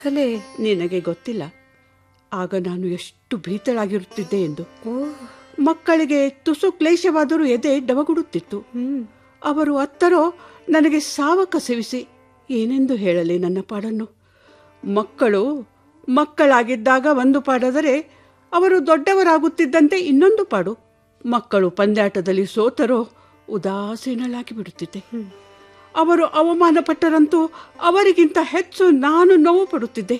ಅಲೇ ನಿನಗೆ ಗೊತ್ತಿಲ್ಲ ಆಗ ನಾನು ಎಷ್ಟು ಭೀತಳಾಗಿರುತ್ತಿದ್ದೆ ಎಂದು ಓ ಮಕ್ಕಳಿಗೆ ತುಸು ಕ್ಲೇಶವಾದರೂ ಎದೆ ಡವಗುಡುತ್ತಿತ್ತು ಹ್ಮ್ ಅವರು ಅತ್ತರೋ ನನಗೆ ಸಾವ ಕಸವಿಸಿ ಏನೆಂದು ಹೇಳಲಿ ನನ್ನ ಪಾಡನ್ನು ಮಕ್ಕಳು ಮಕ್ಕಳಾಗಿದ್ದಾಗ ಒಂದು ಪಾಡಾದರೆ ಅವರು ದೊಡ್ಡವರಾಗುತ್ತಿದ್ದಂತೆ ಇನ್ನೊಂದು ಪಾಡು ಮಕ್ಕಳು ಪಂದ್ಯಾಟದಲ್ಲಿ ಸೋತರೋ ಉದಾಸೀನಳಾಗಿ ಬಿಡುತ್ತಿದ್ದೆ ಅವರು ಅವಮಾನ ಪಟ್ಟರಂತೂ ಅವರಿಗಿಂತ ಹೆಚ್ಚು ನಾನು ನೋವು ಪಡುತ್ತಿದ್ದೆ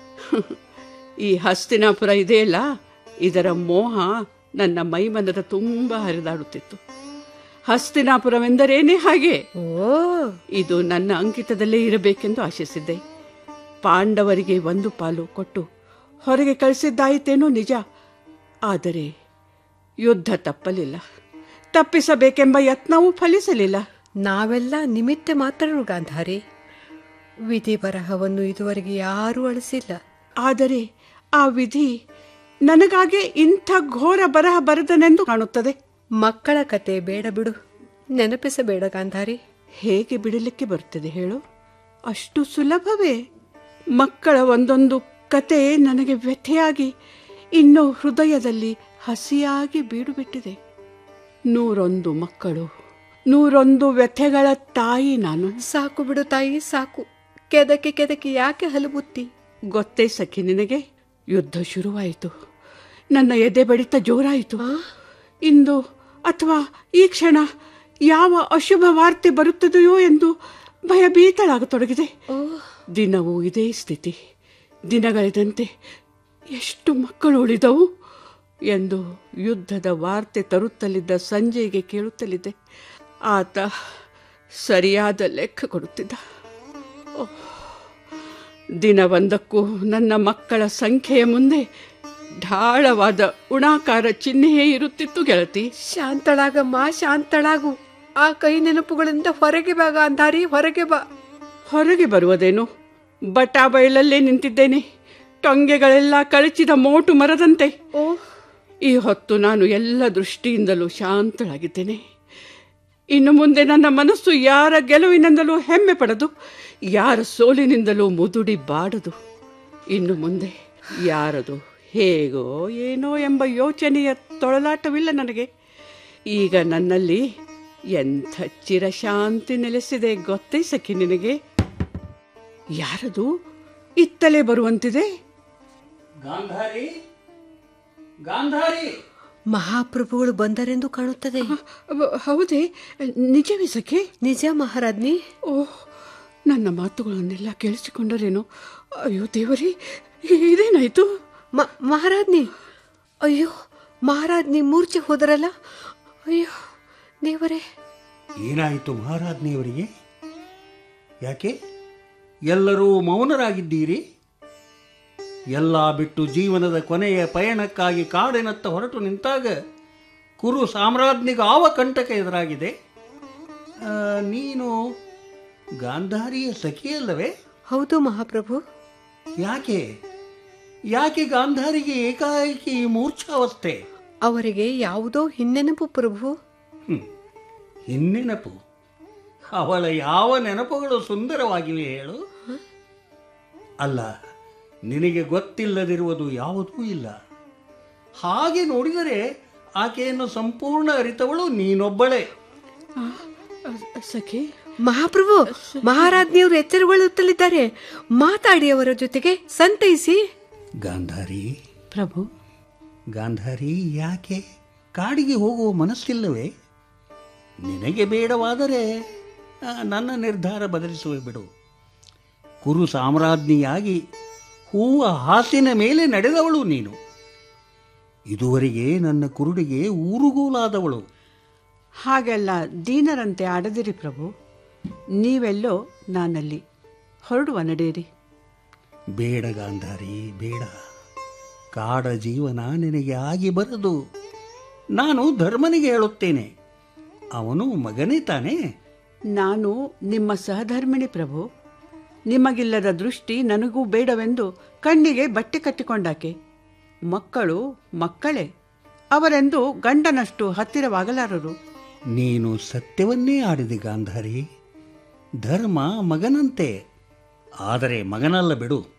ಈ ಹಸ್ತಿನಾಪುರ ಇದೆಯಲ್ಲ ಇದರ ಮೋಹ ನನ್ನ ಮೈಮನದ ತುಂಬ ಹರಿದಾಡುತ್ತಿತ್ತು ಹಸ್ತಿನಾಪುರವೆಂದರೇನೇ ಹಾಗೆ ಓ ಇದು ನನ್ನ ಅಂಕಿತದಲ್ಲೇ ಇರಬೇಕೆಂದು ಆಶಿಸಿದ್ದೆ ಪಾಂಡವರಿಗೆ ಒಂದು ಪಾಲು ಕೊಟ್ಟು ಹೊರಗೆ ಕಳಿಸಿದ್ದಾಯಿತೇನೋ ನಿಜ ಆದರೆ ಯುದ್ಧ ತಪ್ಪಲಿಲ್ಲ ತಪ್ಪಿಸಬೇಕೆಂಬ ಯತ್ನವೂ ಫಲಿಸಲಿಲ್ಲ ನಾವೆಲ್ಲ ನಿಮಿತ್ತ ಮಾತ್ರರು ಗಾಂಧಾರಿ ವಿಧಿ ಬರಹವನ್ನು ಇದುವರೆಗೆ ಯಾರೂ ಅಳಿಸಿಲ್ಲ ಆದರೆ ಆ ವಿಧಿ ನನಗಾಗೆ ಇಂಥ ಘೋರ ಬರಹ ಬರದನೆಂದು ಕಾಣುತ್ತದೆ ಮಕ್ಕಳ ಕತೆ ಬೇಡ ಬಿಡು ನೆನಪಿಸಬೇಡ ಗಾಂಧಾರಿ ಹೇಗೆ ಬಿಡಲಿಕ್ಕೆ ಬರುತ್ತದೆ ಹೇಳು ಅಷ್ಟು ಸುಲಭವೇ ಮಕ್ಕಳ ಒಂದೊಂದು ಕತೆ ನನಗೆ ವ್ಯಥೆಯಾಗಿ ಇನ್ನು ಹೃದಯದಲ್ಲಿ ಹಸಿಯಾಗಿ ಬೀಡುಬಿಟ್ಟಿದೆ ನೂರೊಂದು ಮಕ್ಕಳು ನೂರೊಂದು ವ್ಯಥೆಗಳ ತಾಯಿ ನಾನು ಸಾಕು ಬಿಡು ತಾಯಿ ಸಾಕು ಕೆದಕಿ ಕೆದಕಿ ಯಾಕೆ ಹಲಬುತ್ತಿ ಗೊತ್ತೇ ಸಖಿ ನಿನಗೆ ಯುದ್ಧ ಶುರುವಾಯಿತು ನನ್ನ ಎದೆ ಬಡಿತ ಜೋರಾಯಿತು ಇಂದು ಅಥವಾ ಈ ಕ್ಷಣ ಯಾವ ಅಶುಭ ವಾರ್ತೆ ಬರುತ್ತದೆಯೋ ಎಂದು ಭಯಭೀತಳಾಗತೊಡಗಿದೆ ಓ ದಿನವೂ ಇದೇ ಸ್ಥಿತಿ ದಿನಗಳೆದಂತೆ ಎಷ್ಟು ಮಕ್ಕಳು ಉಳಿದವು ಎಂದು ಯುದ್ಧದ ವಾರ್ತೆ ತರುತ್ತಲಿದ್ದ ಸಂಜೆಗೆ ಕೇಳುತ್ತಲಿದ್ದೆ ಆತ ಸರಿಯಾದ ಲೆಕ್ಕ ಕೊಡುತ್ತಿದ್ದ ಓಹ್, ದಿನವೊಂದಕ್ಕೂ ನನ್ನ ಮಕ್ಕಳ ಸಂಖ್ಯೆಯ ಮುಂದೆ ಢಾಳವಾದ ಉಣಾಕಾರ ಚಿಹ್ನೆಯೇ ಇರುತ್ತಿತ್ತು ಗೆಳತಿ ಶಾಂತಳಾಗಮ್ಮ ಶಾಂತಳಾಗು ಆ ಕೈ ನೆನಪುಗಳಿಂದ ಹೊರಗೆ ಬಾ ಗಾಂಧಾರಿ ಹೊರಗೆ ಬಾ ಹೊರಗೆ ಬರುವುದೇನು ಬಟಾ ಬಯಲಲ್ಲೇ ನಿಂತಿದ್ದೇನೆ ಟೊಂಗೆಗಳೆಲ್ಲ ಕಳಚಿದ ಮೋಟು ಮರದಂತೆ ಓ ಈ ಹೊತ್ತು ನಾನು ಎಲ್ಲ ದೃಷ್ಟಿಯಿಂದಲೂ ಶಾಂತಳಾಗಿದ್ದೇನೆ ಇನ್ನು ಮುಂದೆ ನನ್ನ ಮನಸ್ಸು ಯಾರ ಗೆಲುವಿನಿಂದಲೂ ಹೆಮ್ಮೆ ಪಡದು ಯಾರ ಸೋಲಿನಿಂದಲೂ ಮುದುಡಿ ಬಾಡದು ಇನ್ನು ಮುಂದೆ ಯಾರದು ಹೇಗೋ ಏನೋ ಎಂಬ ಯೋಚನೆಯ ತೊಳಲಾಟವಿಲ್ಲ ನನಗೆ ಈಗ ನನ್ನಲ್ಲಿ ಎಂಥ ಚಿರಶಾಂತಿ ನೆಲೆಸಿದೆ ಗೊತ್ತೇ ಸಖಿ ನಿನಗೆ ಯಾರದು ಇತ್ತಲೇ ಬರುವಂತಿದೆ ಗಾಂಧಾರಿ ಗಾಂಧಾರಿ ಮಹಾಪ್ರಭುಗಳು ಬಂದರೆಂದು ಕಾಣುತ್ತದೆ ಅವ- ಹೌದೇ ನಿಜವೇ ಸಖಿ ನಿಜ ಮಹಾರಾಜ್ನಿ ಓಹ್ ನನ್ನ ಮಾತುಗಳನ್ನೆಲ್ಲ ಕೇಳಿಸಿಕೊಂಡರೇನು ಅಯ್ಯೋ ದೇವರೇ ಇದೇನಾಯ್ತು ಮ- ಮಹಾರಾಜ್ನಿ ಅಯ್ಯೋ ಮಹಾರಾಜ್ನಿ ಮೂರ್ಛೆ ಹೋದರಲ್ಲ ಅಯ್ಯೋ ದೇವರೇ ಏನಾಯಿತು ಮಹಾರಾಜ್ನಿಯವರಿಗೆ ಯಾಕೆ ಎಲ್ಲರೂ ಮೌನರಾಗಿದ್ದೀರಿ ಎಲ್ಲ ಬಿಟ್ಟು ಜೀವನದ ಕೊನೆಯ ಪಯಣಕ್ಕಾಗಿ ಕಾಡಿನತ್ತ ಹೊರಟು ನಿಂತಾಗ ಕುರು ಸಾಮ್ರಾಜ್ಞಿಗೆ ಆವ ಕಂಟಕ ಎದುರಾಗಿದೆ ಆ, ನೀನು ಗಾಂಧಾರಿಯ ಸಖಿಯಲ್ಲವೇ ಹೌದು ಮಹಾಪ್ರಭು ಯಾಕೆ ಯಾಕೆ ಗಾಂಧಾರಿಗೆ ಏಕಾಏಕಿ ಈ ಮೂರ್ಛಾವಸ್ಥೆ ಅವರಿಗೆ ಯಾವುದೋ ಹಿನ್ನೆನಪು ಪ್ರಭು ಹ್ಮ್. ಹಿನ್ನೆನಪು ಅವಳ ಯಾವ ನೆನಪುಗಳು ಸುಂದರವಾಗಿವೆ ಹೇಳು ಅಲ್ಲ ನಿನಗೆ ಗೊತ್ತಿಲ್ಲದಿರುವುದು ಯಾವುದೂ ಇಲ್ಲ ಹಾಗೆ ನೋಡಿದರೆ ಆಕೆಯನ್ನು ಸಂಪೂರ್ಣ ಅರಿತವಳು ನೀನೊಬ್ಬಳೇ ಆ, ಆ, ಸಖಿ ಮಹಾಪ್ರಭು ಮಹಾರಾಜ್ನಿಯವರು ಎಚ್ಚರಗೊಳ್ಳುತ್ತಲಿದ್ದಾರೆ ಮಾತಾಡಿ ಅವರ ಜೊತೆಗೆ ಸಂತೈಸಿ ಗಾಂಧಾರಿ ಪ್ರಭು ಗಾಂಧಾರಿ ಯಾಕೆ ಕಾಡಿಗೆ ಹೋಗುವ ಮನಸ್ಸಿಲ್ಲವೇ ನಿನಗೆ ಬೇಡವಾದರೆ ಆ, ನನ್ನ ನಿರ್ಧಾರ ಬದಲಿಸುವೆ ಬಿಡು ಕುರು ಸಾಮ್ರಾಜ್ಞಿಯಾಗಿ ಹೂವ ಹಾಸಿನ ಮೇಲೆ ನಡೆದವಳು ನೀನು ಇದುವರೆಗೆ ನನ್ನ ಕುರುಡಿಗೆ ಊರುಗೋಲಾದವಳು ಹಾಗೆಲ್ಲ ದೀನರಂತೆ ಆಡದಿರಿ ಪ್ರಭು ನೀವೆಲ್ಲೋ ನಾನಲ್ಲಿ ಹೊರಡುವ ನಡೆಯಿರಿ ಬೇಡ ಗಾಂಧಾರಿ ಬೇಡ ಕಾಡ ಜೀವನ ನಿನಗೆ ಆಗಿ ಬರದು ನಾನು ಧರ್ಮನಿಗೆ ಹೇಳುತ್ತೇನೆ ಅವನು ಮಗನೇ ತಾನೇ ನಾನು ನಿಮ್ಮ ಸಹಧರ್ಮಿಣಿ ಪ್ರಭು ನಿಮಗಿಲ್ಲದ ದೃಷ್ಟಿ ನನಗೂ ಬೇಡವೆಂದು ಕಣ್ಣಿಗೆ ಬಟ್ಟೆ ಕಟ್ಟಿಕೊಂಡಾಕೆ ಮಕ್ಕಳು ಮಕ್ಕಳೇ ಅವರೆಂದು ಗಂಡನಷ್ಟು ಹತ್ತಿರವಾಗಲಾರರು ನೀನು ಸತ್ಯವನ್ನೇ ಆಡಿದೆ ಗಾಂಧಾರಿ ಧರ್ಮ ಮಗನಂತೆ ಆದರೆ ಮಗನಲ್ಲ ಬಿಡು